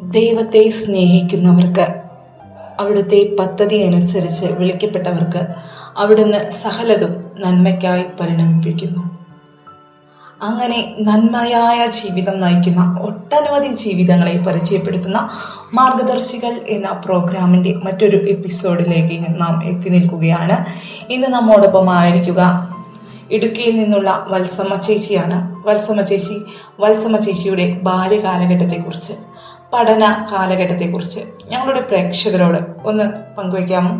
ദൈവത്തെ സ്നേഹിക്കുന്നവർക്ക് അവിടുത്തെ പദ്ധതി അനുസരിച്ച് വിളിക്കപ്പെട്ടവർക്ക് അവിടുന്ന് സകലതും നന്മയ്ക്കായി പരിണമിപ്പിക്കുന്നു അങ്ങനെ നന്മയായ ജീവിതം നയിക്കുന്ന ഒട്ടനവധി ജീവിതങ്ങളെ പരിചയപ്പെടുത്തുന്ന മാർഗദർശികൾ എന്ന പ്രോഗ്രാമിൻ്റെ മറ്റൊരു എപ്പിസോഡിലേക്ക് നാം എത്തി നിൽക്കുകയാണ് ഇന്ന് നമ്മോടൊപ്പം ആയിരിക്കുക ഇടുക്കിയിൽ നിന്നുള്ള വത്സമ്മ ചേച്ചിയാണ് വത്സമ്മ ചേച്ചി വത്സമ്മ ചേച്ചിയുടെ ബാല്യകാലഘട്ടത്തെക്കുറിച്ച് പഠന കാലഘട്ടത്തെക്കുറിച്ച് ഞങ്ങളുടെ പ്രേക്ഷകരോട് ഒന്ന് പങ്കുവയ്ക്കാമോ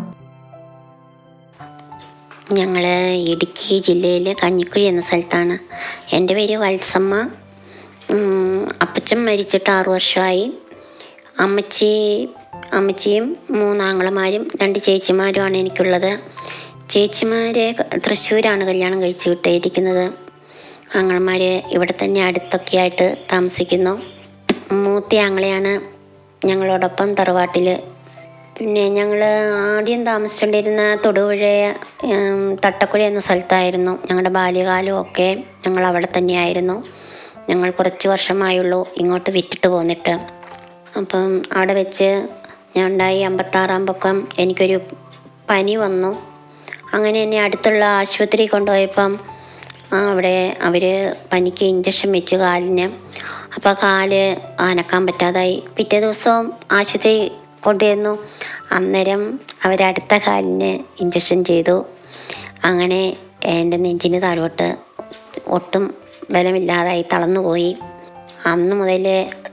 ഞങ്ങൾ ഇടുക്കി ജില്ലയിൽ കഞ്ഞിക്കുഴി എന്ന സ്ഥലത്താണ് എൻ്റെ പേര് വത്സമ്മ ഉം, അപ്പച്ചൻ മരിച്ചിട്ട് ആറു വർഷമായി അമ്മച്ചി അമ്മച്ചിയും മൂന്നാങ്ങളമാരും രണ്ട് ചേച്ചിമാരുമാണ് എനിക്കുള്ളത് ചേച്ചിമാരെ തൃശ്ശൂരാണ് കല്യാണം കഴിച്ച് വിട്ടിരിക്കുന്നത് ആങ്ങളമാർ ഇവിടെ തന്നെ അടുത്തൊക്കെ ആയിട്ട് താമസിക്കുന്നു മൂത്ത ആങ്ങളെയാണ് ഞങ്ങളോടൊപ്പം തറവാട്ടിൽ പിന്നെ ഞങ്ങൾ ആദ്യം താമസിച്ചുകൊണ്ടിരുന്ന തൊടുപുഴ ഉം, തട്ടക്കുഴ എന്ന സ്ഥലത്തായിരുന്നു ഞങ്ങളുടെ ബാല്യകാലം ഒക്കെ ഞങ്ങൾ അവിടെ തന്നെയായിരുന്നു ഞങ്ങൾ കുറച്ച് വർഷമായുള്ളൂ ഇങ്ങോട്ട് വിറ്റിട്ട് പോന്നിട്ട് അപ്പം അവിടെ വെച്ച് ഞാൻ ഉണ്ടായി അമ്പത്താറാം പൊക്കം എനിക്കൊരു പനി വന്നു അങ്ങനെ എന്നെ അടുത്തുള്ള ആശുപത്രി കൊണ്ടുപോയപ്പം ആ, അവിടെ അവർ പനിക്ക് ഇഞ്ചക്ഷൻ വെച്ചു കാലിന് അപ്പോൾ കാല് അനക്കാൻ പറ്റാതായി പിറ്റേ ദിവസവും ആശുപത്രി കൊണ്ടുവന്നു അന്നേരം അവരടുത്ത കാലിന് ഇഞ്ചക്ഷൻ ചെയ്തു അങ്ങനെ എൻ്റെ നെഞ്ചിന് താഴോട്ട് ഒട്ടും ബലമില്ലാതായി തളർന്നുപോയി അന്ന് മുതൽ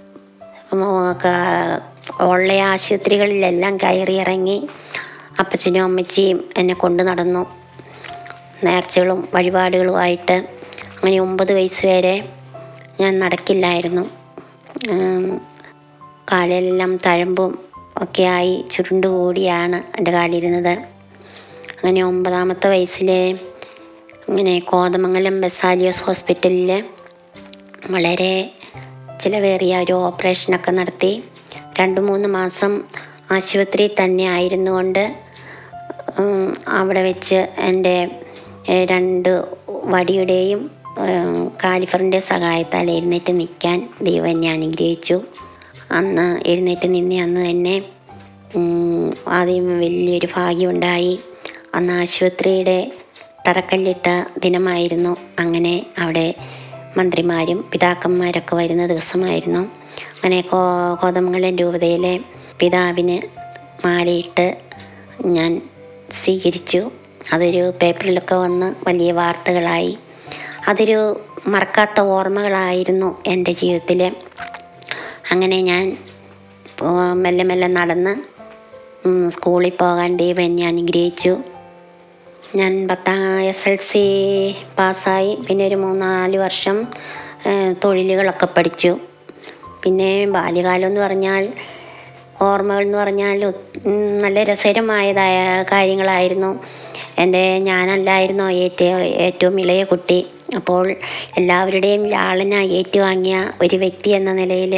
ഉള്ള ആശുപത്രികളിലെല്ലാം കയറി ഇറങ്ങി അപ്പച്ചനും അമ്മച്ചിയും എന്നെ കൊണ്ടു നടന്നു നേർച്ചകളും വഴിപാടുകളുമായിട്ട് അങ്ങനെ ഒമ്പത് വയസ്സ് വരെ ഞാൻ നടക്കില്ലായിരുന്നു ഉം, കാലിലെല്ലാം തഴമ്പും ഒക്കെ ആയി ചുരുണ്ടുകൂടിയാണ് എൻ്റെ കാലിരുന്നത് അങ്ങനെ ഒമ്പതാമത്തെ വയസ്സിൽ ഇങ്ങനെ കോതമംഗലം ബസാലിയോസ് ഹോസ്പിറ്റലിൽ വളരെ ചിലവേറിയ ഒരു ഓപ്പറേഷനൊക്കെ നടത്തി രണ്ട് മൂന്ന് മാസം ആശുപത്രി തന്നെ ആയിരുന്നുകൊണ്ട് ഉം, അവിടെ വെച്ച് എൻ്റെ ഏഹ്, രണ്ട് വടിയുടെയും ഉം, കാലിഫറിൻ്റെ സഹായത്താൽ എഴുന്നേറ്റ് നിൽക്കാൻ ദൈവം എന്നെ അനുഗ്രഹിച്ചു അന്ന് എഴുന്നേറ്റ് നിന്നെ അന്ന് തന്നെ ഉം, ആദ്യം വലിയൊരു ഭാഗ്യമുണ്ടായി അന്ന് ആശുപത്രിയുടെ തറക്കല്ലിട്ട ദിനമായിരുന്നു അങ്ങനെ അവിടെ മന്ത്രിമാരും പിതാക്കന്മാരൊക്കെ വരുന്ന ദിവസമായിരുന്നു അങ്ങനെ കോ കോതമംഗലം രൂപതയിലെ പിതാവിന് മാലയിട്ട് ഞാൻ സ്വീകരിച്ചു അതൊരു പേപ്പറിലൊക്കെ വന്ന് വലിയ വാർത്തകളായി അതൊരു മറക്കാത്ത ഓർമ്മകളായിരുന്നു എൻ്റെ ജീവിതത്തിൽ അങ്ങനെ ഞാൻ പോ- മെല്ലെ മെല്ലെ നടന്ന് ഉം, സ്കൂളിൽ പോകാൻ ദൈവം എന്നെ അനുഗ്രഹിച്ചു ഞാൻ പത്താം എസ് എൽ സി പാസ്സായി പിന്നെ ഒരു മൂന്നാല് വർഷം ഏഹ്, തൊഴിലുകളൊക്കെ പഠിച്ചു പിന്നെ ബാല്യകാലം എന്ന് പറഞ്ഞാൽ ഓർമ്മകൾ എന്ന് പറഞ്ഞാൽ ഒത്- ഉം, നല്ല രസകരമായതായ കാര്യങ്ങളായിരുന്നു എൻ്റെ ഞാനല്ലായിരുന്നു ഏറ്റവും ഏറ്റവും ഇളയ കുട്ടി അപ്പോൾ എല്ലാവരുടെയും ലാളന ഏറ്റുവാങ്ങിയ ഒരു വ്യക്തി എന്ന നിലയിൽ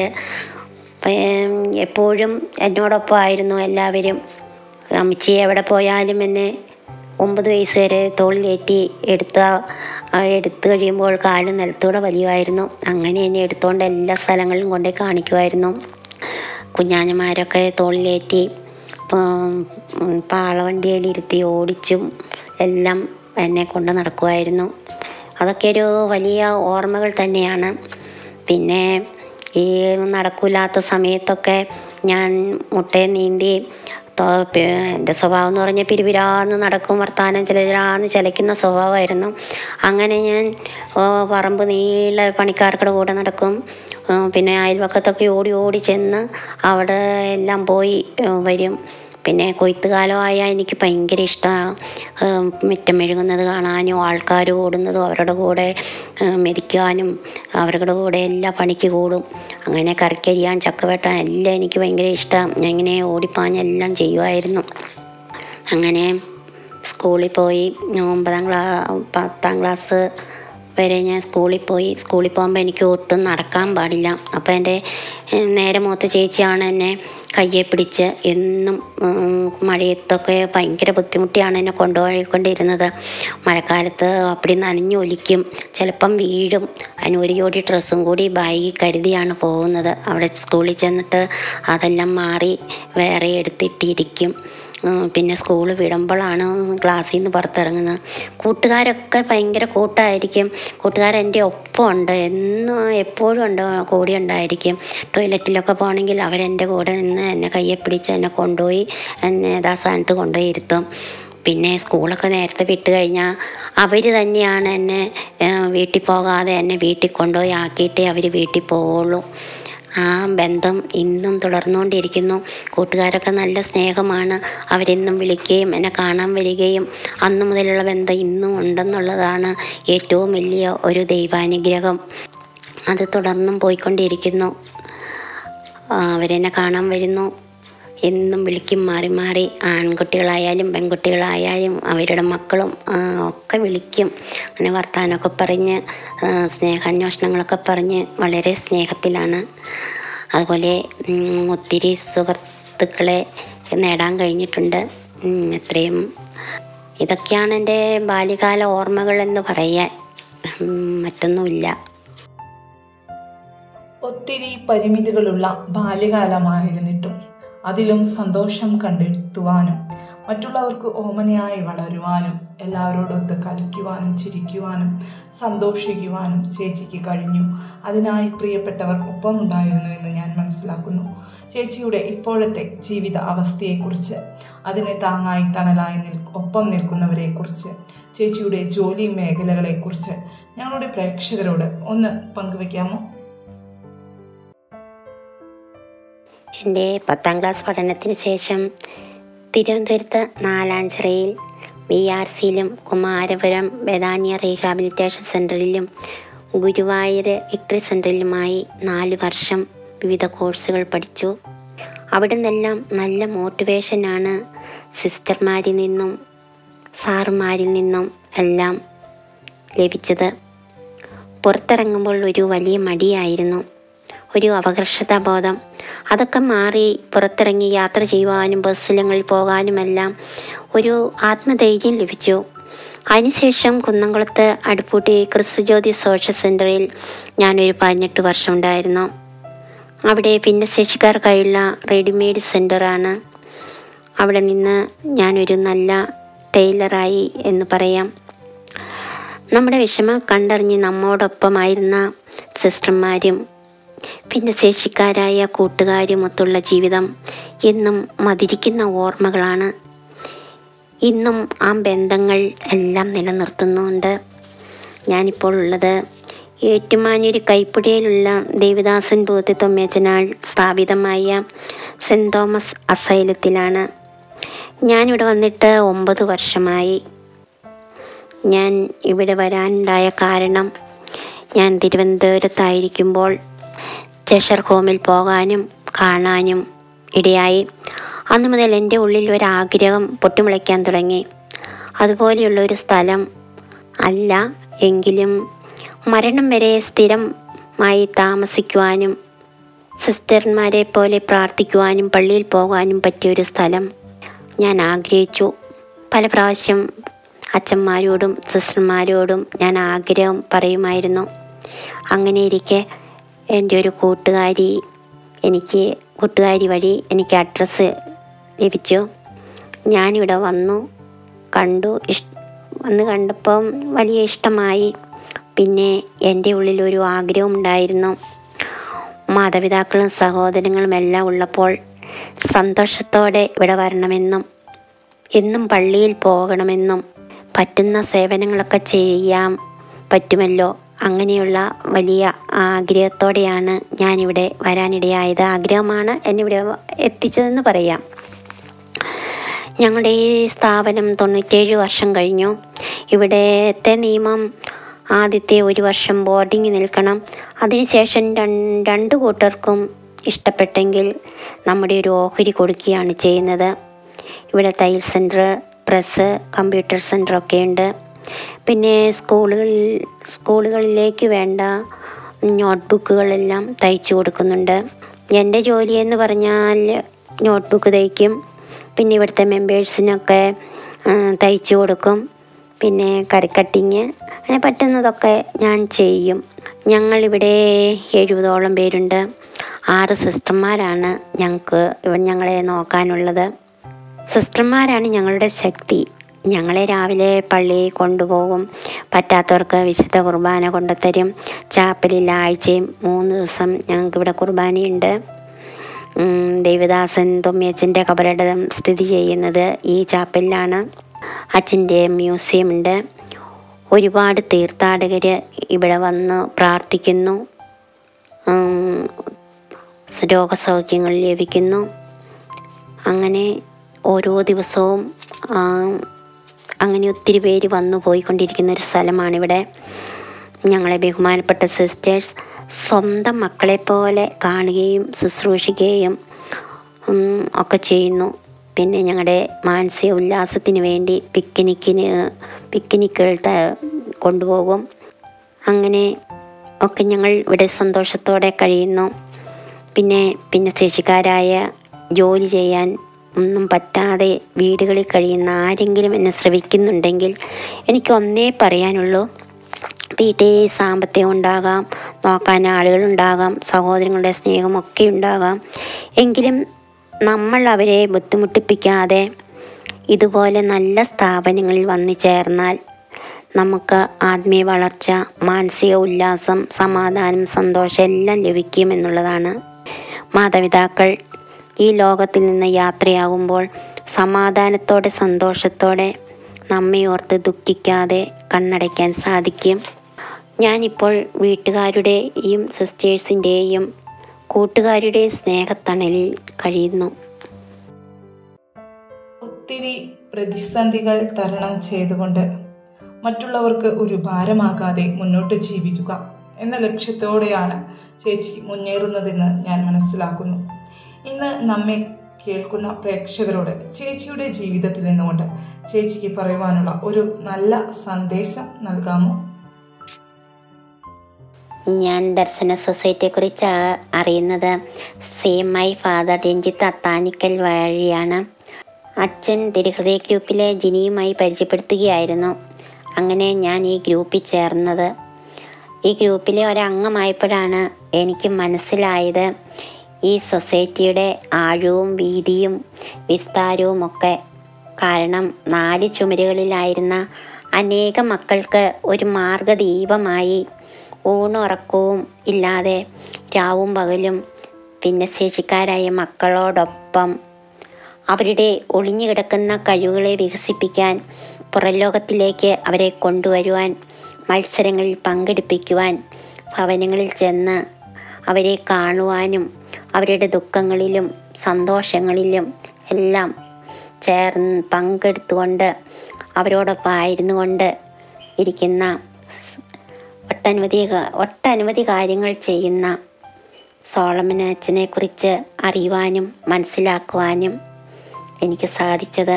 എപ്പോഴും എന്നോടൊപ്പം ആയിരുന്നു എല്ലാവരും അമ്മച്ചി എവിടെ പോയാലും എന്നെ ഒമ്പത് വയസ്സ് വരെ തോളിലേറ്റി എടുത്ത ആ എടുത്തു കഴിയുമ്പോൾ കാല് നിലത്തൂടെ വലിയുമായിരുന്നു അങ്ങനെ എന്നെ എടുത്തുകൊണ്ട് എല്ലാ സ്ഥലങ്ങളിലും കൊണ്ടേ കാണിക്കുമായിരുന്നു കുഞ്ഞാഞ്ഞമാരൊക്കെ തോളിലേറ്റി ഉം, പാളവണ്ടിയിലിരുത്തി ഓടിച്ചും എല്ലാം എന്നെ കൊണ്ട് നടക്കുമായിരുന്നു അതൊക്കെ ഒരു വലിയ ഓർമ്മകൾ തന്നെയാണ് പിന്നെ ഈ നടക്കില്ലാത്ത സമയത്തൊക്കെ ഞാൻ മുട്ടയെ നീന്തി തോ- പി- എൻ്റെ സ്വഭാവം എന്ന് പറഞ്ഞാൽ പിരിപിരാന്ന് നടക്കും വർത്താനം ചിലരാന്ന് ചലിക്കുന്ന സ്വഭാവമായിരുന്നു അങ്ങനെ ഞാൻ ഓ, പറമ്പ് നീളെ പണിക്കാർക്കുടെ കൂടെ നടക്കും ആ, പിന്നെ അയൽവക്കത്തൊക്കെ ഓടി ഓടി ചെന്ന് അവിടെ എല്ലാം പോയി ആ, വരും പിന്നെ കൊയ്ത്ത് കാലമായാൽ എനിക്ക് ഭയങ്കര ഇഷ്ടമാണ് മുറ്റം മെഴുകുന്നത് കാണാനും ആൾക്കാർ ഓടുന്നതും അവരുടെ കൂടെ ആ, മെതിക്കാനും അവരുടെ കൂടെ എല്ലാ പണിക്ക് കൂടും അങ്ങനെ കറിക്കരിയാൻ ചക്ക വെട്ടാൻ എല്ലാം എനിക്ക് ഭയങ്കര ഇഷ്ടമാണ് ഞാൻ ഇങ്ങനെ ഓടിപ്പാഞ്ഞെല്ലാം ചെയ്യുമായിരുന്നു അങ്ങനെ സ്കൂളിൽ പോയി ഞാൻ ഒമ്പതാം ക്ലാ പത്താം ക്ലാസ് വരെ ഞാൻ സ്കൂളിൽ പോയി സ്കൂളിൽ പോകുമ്പോൾ എനിക്ക് ഒട്ടും നടക്കാൻ പാടില്ല അപ്പോൾ എൻ്റെ ഏഹ്, നേരെ മൂത്ത ചേച്ചിയാണ് എന്നെ കയ്യെ പിടിച്ച് എന്നും ഉം, മഴയത്തൊക്കെ ഭയങ്കര ബുദ്ധിമുട്ടിയാണ് എന്നെ കൊണ്ടുപോയിക്കൊണ്ടിരുന്നത് മഴക്കാലത്ത് അപ്പടി നനഞ്ഞു ഒലിക്കും ചിലപ്പം വീഴും അതിന് ഒരു ജോഡി ഡ്രസ്സും കൂടി ബാഗിൽ കരുതിയാണ് പോകുന്നത് അവിടെ സ്കൂളിൽ ചെന്നിട്ട് അതെല്ലാം മാറി വേറെ എടുത്തിട്ടിരിക്കും ഉം, പിന്നെ സ്കൂൾ വിടുമ്പോഴാണ് ക്ലാസ്സിൽ നിന്ന് പുറത്തിറങ്ങുന്നത് കൂട്ടുകാരൊക്കെ ഭയങ്കര കൂട്ടായിരിക്കും കൂട്ടുകാരെൻ്റെ ഒപ്പം ഉണ്ട് എന്നും എപ്പോഴും ഉണ്ട് കൂടെ ഉണ്ടായിരിക്കും ടോയ്ലറ്റിലൊക്കെ പോകണമെങ്കിൽ അവരെൻ്റെ കൂടെ നിന്ന് എന്നെ കയ്യെ പിടിച്ച് എന്നെ കൊണ്ടുപോയി എന്നെ യഥാസ്ഥാനത്ത് കൊണ്ടുപോയി ഇരുത്തും പിന്നെ സ്കൂളൊക്കെ നേരത്തെ വിട്ട് കഴിഞ്ഞാൽ അവർ തന്നെയാണ് എന്നെ ഏഹ്, വീട്ടിൽ പോകാതെ എന്നെ വീട്ടിൽ കൊണ്ടുപോയി ആക്കിയിട്ടേ അവർ വീട്ടിൽ പോവുള്ളൂ ആ ബന്ധം ഇന്നും തുടർന്നുകൊണ്ടിരിക്കുന്നു കൂട്ടുകാരൊക്കെ നല്ല സ്നേഹമാണ് അവരെന്നും വിളിക്കുകയും എന്നെ കാണാൻ വരികയും അന്നു മുതലുള്ള ബന്ധം ഇന്നും ഉണ്ടെന്നുള്ളതാണ് ഏറ്റവും വലിയ ഒരു ദൈവാനുഗ്രഹം അത് തുടർന്നും പോയിക്കൊണ്ടിരിക്കുന്നു ആ, അവരെന്നെ കാണാൻ വരുന്നു എന്നും വിളിക്കും മാറി മാറി ആൺകുട്ടികളായാലും പെൺകുട്ടികളായാലും അവരുടെ മക്കളും ആ, ഒക്കെ വിളിക്കും അങ്ങനെ വർത്തമാനമൊക്കെ പറഞ്ഞ് ആ, സ്നേഹാന്വേഷണങ്ങളൊക്കെ പറഞ്ഞ് വളരെ സ്നേഹത്തിലാണ് അതുപോലെ ഉം, ഒത്തിരി സുഹൃത്തുക്കളെ നേടാൻ കഴിഞ്ഞിട്ടുണ്ട് ഉം, എത്രയും ഇതൊക്കെയാണ് എൻ്റെ ബാല്യകാല ഓർമ്മകൾ എന്ന് പറയാൻ ഉം, മറ്റൊന്നുമില്ല ഒത്തിരി പരിമിതികളുള്ള ബാല്യകാലമായിരുന്നിട്ടും അതിലും സന്തോഷം കണ്ടെത്തുവാനും മറ്റുള്ളവർക്ക് ഓമനയായി വളരുവാനും എല്ലാവരോടൊത്ത് കളിക്കുവാനും ചിരിക്കുവാനും സന്തോഷിക്കുവാനും ചേച്ചിക്ക് കഴിഞ്ഞു അതിനായി പ്രിയപ്പെട്ടവർ ഒപ്പമുണ്ടായിരുന്നു എന്ന് ഞാൻ മനസ്സിലാക്കുന്നു ചേച്ചിയുടെ ഇപ്പോഴത്തെ ജീവിത അവസ്ഥയെക്കുറിച്ച് അതിനെ താങ്ങായി തണലായി നിൽ ഒപ്പം നിൽക്കുന്നവരെക്കുറിച്ച് ചേച്ചിയുടെ ജോലി മേഖലകളെക്കുറിച്ച് ഞങ്ങളുടെ പ്രേക്ഷകരോട് ഒന്ന് പങ്കുവയ്ക്കാമോ എൻ്റെ പത്താം ക്ലാസ് പഠനത്തിന് ശേഷം തിരുവനന്തപുരത്ത് നാലാഞ്ചിറയിൽ ബി ആർ സിയിലും കുമാരപുരം വേദാന്യ റീഹാബിലിറ്റേഷൻ സെൻറ്ററിലും ഗുരുവായൂർ വിക്ടറി സെൻറ്ററിലുമായി നാല് വർഷം വിവിധ കോഴ്സുകൾ പഠിച്ചു അവിടെ നിന്നെല്ലാം നല്ല മോട്ടിവേഷനാണ് സിസ്റ്റർമാരിൽ നിന്നും സാറുമാരിൽ നിന്നും എല്ലാം ലഭിച്ചത് പുറത്തിറങ്ങുമ്പോൾ ഒരു വലിയ മടിയായിരുന്നു ഒരു അപകർഷതാബോധം അതൊക്കെ മാറി പുറത്തിറങ്ങി യാത്ര ചെയ്യുവാനും ബസ്സിലങ്ങളിൽ പോകാനുമെല്ലാം ഒരു ആത്മധൈര്യം ലഭിച്ചു അതിനുശേഷം കുന്നംകുളത്ത് അടുപ്പൂട്ടി ക്രിസ്തുജ്യോതി സോഷ്യൽ സെൻ്ററിൽ ഞാനൊരു പതിനെട്ട് വർഷം ഉണ്ടായിരുന്നു അവിടെ ഭിന്നശേഷിക്കാർക്കായുള്ള റെഡിമെയ്ഡ് സെൻ്ററാണ് അവിടെ നിന്ന് ഞാനൊരു നല്ല ടൈലറായി എന്ന് പറയാം നമ്മുടെ വിഷമം കണ്ടറിഞ്ഞ് നമ്മോടൊപ്പമായിരുന്ന സിസ്റ്റർമാരും ഭിന്നശേഷിക്കാരായ കൂട്ടുകാരുമൊത്തുള്ള ജീവിതം എന്നും മതിരിക്കുന്ന ഓർമ്മകളാണ് ഇന്നും ആ ബന്ധങ്ങൾ എല്ലാം നിലനിർത്തുന്നുണ്ട് ഞാനിപ്പോൾ ഉള്ളത് ഏറ്റുമാനൂര് കൈപ്പുഴയിലുള്ള ദേവിദാസൻ ബോധ്യത്വമേച്ചനാൽ സ്ഥാപിതമായ സെൻറ് തോമസ് അസൈലത്തിലാണ് ഞാനിവിടെ വന്നിട്ട് ഒമ്പത് വർഷമായി ഞാൻ ഇവിടെ വരാനുണ്ടായ കാരണം ഞാൻ തിരുവനന്തപുരത്തായിരിക്കുമ്പോൾ ചെഷർ ഹോമിൽ പോകാനും കാണാനും ഇടയായി അന്നു മുതൽ എൻ്റെ ഉള്ളിൽ ഒരാഗ്രഹം പൊട്ടിമുളയ്ക്കാൻ തുടങ്ങി അതുപോലെയുള്ള ഒരു സ്ഥലം അല്ല എങ്കിലും മരണം വരെ സ്ഥിരമായി താമസിക്കുവാനും സിസ്റ്റർമാരെ പോലെ പ്രാർത്ഥിക്കുവാനും പള്ളിയിൽ പോകാനും പറ്റിയൊരു സ്ഥലം ഞാൻ ആഗ്രഹിച്ചു പല പ്രാവശ്യം അച്ഛന്മാരോടും സിസ്റ്റർമാരോടും ഞാൻ ആഗ്രഹം പറയുമായിരുന്നു അങ്ങനെ ഇരിക്കെ എൻ്റെ ഒരു കൂട്ടുകാരി എനിക്ക് കൂട്ടുകാരി വഴി എനിക്ക് അഡ്രസ്സ് ലഭിച്ചു ഞാനിവിടെ വന്നു കണ്ടു ഇഷ് വന്ന് കണ്ടപ്പം വലിയ ഇഷ്ടമായി പിന്നെ എൻ്റെ ഉള്ളിൽ ഒരു ആഗ്രഹം ഉണ്ടായിരുന്നു മാതാപിതാക്കളും സഹോദരങ്ങളും എല്ലാം ഉള്ളപ്പോൾ സന്തോഷത്തോടെ ഇവിടെ വരണമെന്നും എന്നും പള്ളിയിൽ പോകണമെന്നും പറ്റുന്ന സേവനങ്ങളൊക്കെ ചെയ്യാൻ പറ്റുമല്ലോ അങ്ങനെയുള്ള വലിയ ആഗ്രഹത്തോടെയാണ് ഞാനിവിടെ വരാനിടയായത് ആഗ്രഹമാണ് എന്നിവിടെ എത്തിച്ചതെന്ന് പറയാം ഞങ്ങളുടെ ഈ സ്ഥാപനം തൊണ്ണൂറ്റേഴ് വർഷം കഴിഞ്ഞു ഇവിടത്തെ നിയമം ആദ്യത്തെ ഒരു വർഷം ബോർഡിംഗ് നിൽക്കണം അതിനുശേഷം രൺ- രണ്ട് കൂട്ടർക്കും ഇഷ്ടപ്പെട്ടെങ്കിൽ നമ്മുടെ ഒരു ഓഹരി കൊടുക്കുകയാണ് ചെയ്യുന്നത് ഇവിടെ തയ്യൽ സെൻറ്റർ പ്രസ് കമ്പ്യൂട്ടർ സെൻറ്റർ ഒക്കെ ഉണ്ട് പിന്നെ സ്കൂളുകളിൽ സ്കൂളുകളിലേക്ക് വേണ്ട നോട്ട് ബുക്കുകളെല്ലാം തയ്ച്ചു കൊടുക്കുന്നുണ്ട് എൻ്റെ ജോലി എന്ന് പറഞ്ഞാൽ നോട്ട്ബുക്ക് തയ്ക്കും പിന്നെ ഇവിടുത്തെ മെമ്പേഴ്സിനൊക്കെ ആ, തയ്ച്ചു കൊടുക്കും പിന്നെ കറിക്കട്ടിങ് അങ്ങനെ പറ്റുന്നതൊക്കെ ഞാൻ ചെയ്യും ഞങ്ങളിവിടെ എഴുപതോളം പേരുണ്ട് ആറ് സിസ്റ്റർമാരാണ് ഞങ്ങൾക്ക് ഇവിടെ ഞങ്ങളെ നോക്കാനുള്ളത് സിസ്റ്റർമാരാണ് ഞങ്ങളുടെ ശക്തി ഞങ്ങളെ രാവിലെ പള്ളിയിൽ കൊണ്ടുപോകും പറ്റാത്തവർക്ക് വിശുദ്ധ കുർബാന കൊണ്ടുത്തരും ചാപ്പലിൽ ആഴ്ചയും മൂന്ന് ദിവസം ഞങ്ങൾക്കിവിടെ കുർബാനയുണ്ട് ഉം, ദേവദാസൻ തൊമ്മിയച്ഛൻ്റെ കബറിടം സ്ഥിതി ചെയ്യുന്നത് ഈ ചാപ്പലിലാണ് അച്ഛൻ്റെ മ്യൂസിയം ഉണ്ട് ഒരുപാട് തീർത്ഥാടകർ ഇവിടെ വന്ന് പ്രാർത്ഥിക്കുന്നു ഉം, രോഗസൗഖ്യങ്ങൾ ലഭിക്കുന്നു അങ്ങനെ ഓരോ ദിവസവും ആ, അങ്ങനെ ഒത്തിരി പേര് വന്നു പോയിക്കൊണ്ടിരിക്കുന്ന ഒരു സ്ഥലമാണിവിടെ ഞങ്ങളെ ബഹുമാനപ്പെട്ട സിസ്റ്റേഴ്സ് സ്വന്തം മക്കളെ പോലെ കാണുകയും ശുശ്രൂഷിക്കുകയും ഉം, ഒക്കെ ചെയ്യുന്നു പിന്നെ ഞങ്ങളുടെ മാനസിക ഉല്ലാസത്തിന് വേണ്ടി പിക്നിക്കിന് പിക്നിക്കുകൾ ത- കൊണ്ടുപോകും അങ്ങനെ ഒക്കെ ഞങ്ങൾ ഇവിടെ സന്തോഷത്തോടെ കഴിയുന്നു പിന്നെ പിന്നെ ശേഷിക്കാരായ ജോലി ചെയ്യാൻ ഒന്നും പറ്റാതെ വീടുകളിൽ കഴിയുന്ന ആരെങ്കിലും എന്നെ ശ്രവിക്കുന്നുണ്ടെങ്കിൽ എനിക്ക് ഒന്നേ പറയാനുള്ളൂ വീട്ടിൽ സാമ്പത്തികം ഉണ്ടാകാം നോക്കാൻ ആളുകളുണ്ടാകാം സഹോദരങ്ങളുടെ സ്നേഹമൊക്കെ ഉണ്ടാകാം എങ്കിലും നമ്മൾ അവരെ ബുദ്ധിമുട്ടിപ്പിക്കാതെ ഇതുപോലെ നല്ല സ്ഥാപനങ്ങളിൽ വന്നു ചേർന്നാൽ നമുക്ക് ആത്മീയ വളർച്ച മാനസിക ഉല്ലാസം സമാധാനം സന്തോഷം എല്ലാം ലഭിക്കുമെന്നുള്ളതാണ് മാതാപിതാക്കൾ ഈ ലോകത്തിൽ നിന്ന് യാത്രയാകുമ്പോൾ സമാധാനത്തോടെ സന്തോഷത്തോടെ നമ്മെ ഓർത്ത് ദുഃഖിക്കാതെ കണ്ണടയ്ക്കാൻ സാധിക്കും ഞാനിപ്പോൾ വീട്ടുകാരുടെയും സിസ്റ്റേഴ്സിൻ്റെയും കൂട്ടുകാരുടെ സ്നേഹത്തണലിൽ കഴിയുന്നു ഒത്തിരി പ്രതിസന്ധികൾ തരണം ചെയ്തുകൊണ്ട് മറ്റുള്ളവർക്ക് ഒരു ഭാരമാകാതെ മുന്നോട്ട് ജീവിക്കുക എന്ന ലക്ഷ്യത്തോടെയാണ് ചേച്ചി മുന്നേറുന്നതെന്ന് ഞാൻ മനസ്സിലാക്കുന്നു ഇന്ന് നമ്മെ കേൾക്കുന്ന പ്രേക്ഷകരോട് ചേച്ചിയുടെ ജീവിതത്തിൽ നിന്നുകൊണ്ട് ചേച്ചിക്ക് പറയുവാനുള്ള ഒരു നല്ല സന്ദേശം നൽകാമോ ഞാൻ ദർശന സൊസൈറ്റിയെക്കുറിച്ച് ആ- അറിയുന്നത് same my father Ranjith Athanikkal വഴിയാണ് അച്ഛൻ തിരുഹൃദയ ഗ്രൂപ്പിലെ ജിനിയുമായി പരിചയപ്പെടുത്തുകയായിരുന്നു അങ്ങനെ ഞാൻ ഈ ഗ്രൂപ്പിൽ ചേർന്നത് ഈ ഗ്രൂപ്പിലെ ഒരംഗമായപ്പോഴാണ് എനിക്ക് മനസ്സിലായത് ഈ സൊസൈറ്റിയുടെ ആഴവും വീതിയും വിസ്താരവും ഒക്കെ കാരണം നാല് ചുമരുകളിലായിരുന്ന അനേകം മക്കൾക്ക് ഒരു മാർഗദീപമായി ഊണുറക്കവും ഇല്ലാതെ രാവും പകലും ഭിന്നശേഷിക്കാരായ മക്കളോടൊപ്പം അവരുടെ ഒളിഞ്ഞു കിടക്കുന്ന കഴിവുകളെ വികസിപ്പിക്കാൻ പുറംലോകത്തിലേക്ക് അവരെ കൊണ്ടുവരുവാൻ മത്സരങ്ങളിൽ പങ്കെടുപ്പിക്കുവാൻ ഭവനങ്ങളിൽ ചെന്ന് അവരെ കാണുവാനും അവരുടെ ദുഃഖങ്ങളിലും സന്തോഷങ്ങളിലും എല്ലാം ചേർന്ന് പങ്കെടുത്തുകൊണ്ട് അവരോടൊപ്പം ആയിരുന്നു കൊണ്ട് ഇരിക്കുന്ന സ് ഒട്ടനവധി കാ- ഒട്ടനവധി കാര്യങ്ങൾ ചെയ്യുന്ന സോളമൻ അച്ഛനെ കുറിച്ച് അറിയുവാനും മനസ്സിലാക്കുവാനും എനിക്ക് സാധിച്ചത്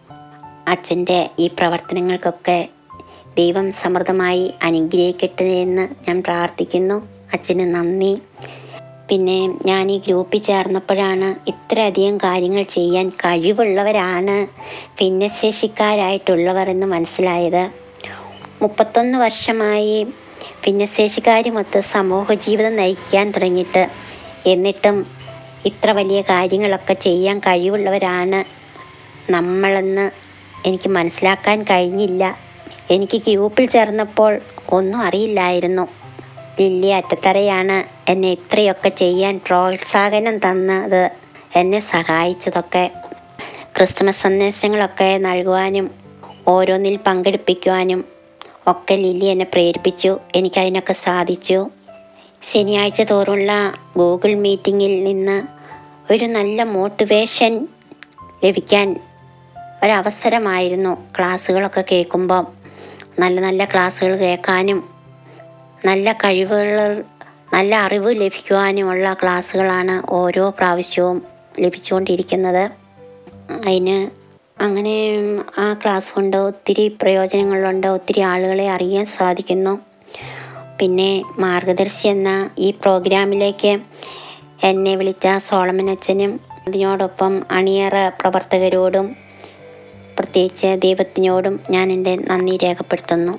അച്ഛൻ്റെ ഈ പ്രവർത്തനങ്ങൾക്കൊക്കെ ദൈവം സമൃദ്ധമായി അനുഗ്രഹിക്കട്ടെ എന്ന് ഞാൻ പ്രാർത്ഥിക്കുന്നു അച്ഛന് നന്ദി പിന്നെ ഞാൻ ഈ ഗ്രൂപ്പിൽ ചേർന്നപ്പോഴാണ് ഇത്രയധികം കാര്യങ്ങൾ ചെയ്യാൻ കഴിവുള്ളവരാണ് ഭിന്നശേഷിക്കാരായിട്ടുള്ളവർ എന്ന് മനസ്സിലായത് മുപ്പത്തൊന്ന് വർഷമായി ഭിന്നശേഷിക്കാരുമൊത്ത് സമൂഹ ജീവിതം നയിക്കാൻ തുടങ്ങിയിട്ട് എന്നിട്ടും ഇത്ര വലിയ കാര്യങ്ങളൊക്കെ ചെയ്യാൻ കഴിവുള്ളവരാണ് നമ്മളെന്ന് എനിക്ക് മനസ്സിലാക്കാൻ കഴിഞ്ഞില്ല എനിക്ക് ഗ്രൂപ്പിൽ ചേർന്നപ്പോൾ ഒന്നും അറിയില്ലായിരുന്നു ലില്ലി അറ്റത്തറയാണ് എന്നെ ഇത്രയൊക്കെ ചെയ്യാൻ പ്രോത്സാഹനം തന്നത് എന്നെ സഹായിച്ചതൊക്കെ ക്രിസ്മസ് സന്ദേശങ്ങളൊക്കെ നൽകുവാനും ഓരോന്നിൽ പങ്കെടുപ്പിക്കുവാനും ഒക്കെ ലില്ലി എന്നെ പ്രേരിപ്പിച്ചു എനിക്കതിനൊക്കെ സാധിച്ചു ശനിയാഴ്ച തോറുള്ള ഗൂഗിൾ മീറ്റിങ്ങിൽ നിന്ന് ഒരു നല്ല മോട്ടിവേഷൻ ലഭിക്കാൻ ഒരവസരമായിരുന്നു ക്ലാസ്സുകളൊക്കെ കേൾക്കുമ്പം നല്ല നല്ല ക്ലാസ്സുകൾ കേൾക്കാനും നല്ല കഴിവുകൾ നല്ല അറിവ് ലഭിക്കുവാനുമുള്ള ക്ലാസ്സുകളാണ് ഓരോ പ്രാവശ്യവും ലഭിച്ചുകൊണ്ടിരിക്കുന്നത് അതിന് അങ്ങനെ ആ ക്ലാസ് കൊണ്ട് ഒത്തിരി പ്രയോജനങ്ങളുണ്ട് ഒത്തിരി ആളുകളെ അറിയാൻ സാധിക്കുന്നു പിന്നെ മാർഗദർശി എന്ന ഈ പ്രോഗ്രാമിലേക്ക് എന്നെ വിളിച്ച സോളമൻ അച്ഛനും അതിനോടൊപ്പം അണിയറ പ്രവർത്തകരോടും പ്രത്യേകിച്ച് ദൈവത്തിനോടും ഞാൻ എൻ്റെ നന്ദി രേഖപ്പെടുത്തുന്നു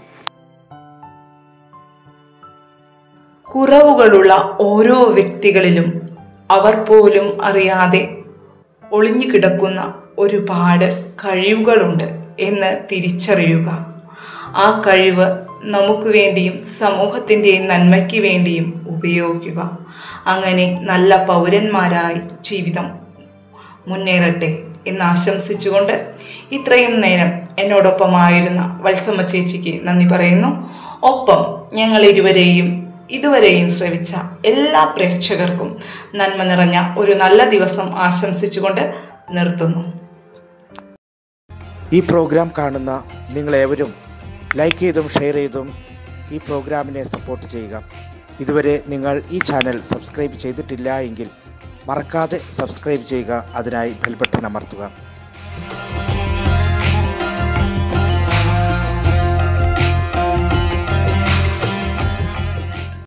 കുറവുകളുള്ള ഓരോ വ്യക്തികളിലും അവർ പോലും അറിയാതെ ഒളിഞ്ഞു കിടക്കുന്ന ഒരുപാട് കഴിവുകളുണ്ട് എന്ന് തിരിച്ചറിയുക ആ കഴിവ് നമുക്ക് വേണ്ടിയും സമൂഹത്തിൻ്റെ നന്മയ്ക്ക് വേണ്ടിയും ഉപയോഗിക്കുക അങ്ങനെ നല്ല പൗരന്മാരായി ജീവിതം മുന്നേറട്ടെ എന്ന് ആശംസിച്ചുകൊണ്ട് ഇത്രയും നേരം എന്നോടൊപ്പമായിരുന്ന വത്സമ്മ ചേച്ചിക്ക് നന്ദി പറയുന്നു ഒപ്പം ഞങ്ങൾ ഇരുവരെയും ഇതുവരെയും ശ്രവിച്ച എല്ലാ പ്രേക്ഷകർക്കും നന്മ നിറഞ്ഞ ഒരു നല്ല ദിവസം ആശംസിച്ചുകൊണ്ട് നിർത്തുന്നു ഈ പ്രോഗ്രാം കാണുന്ന നിങ്ങളേവരും ലൈക്ക് ചെയ്തും ഷെയർ ചെയ്തും ഈ പ്രോഗ്രാമിനെ സപ്പോർട്ട് ചെയ്യുക ഇതുവരെ നിങ്ങൾ ഈ ചാനൽ സബ്സ്ക്രൈബ് ചെയ്തിട്ടില്ല എങ്കിൽ മറക്കാതെ സബ്സ്ക്രൈബ് ചെയ്യുക അതിനായി ബെൽ ബട്ടൺ അമർത്തുക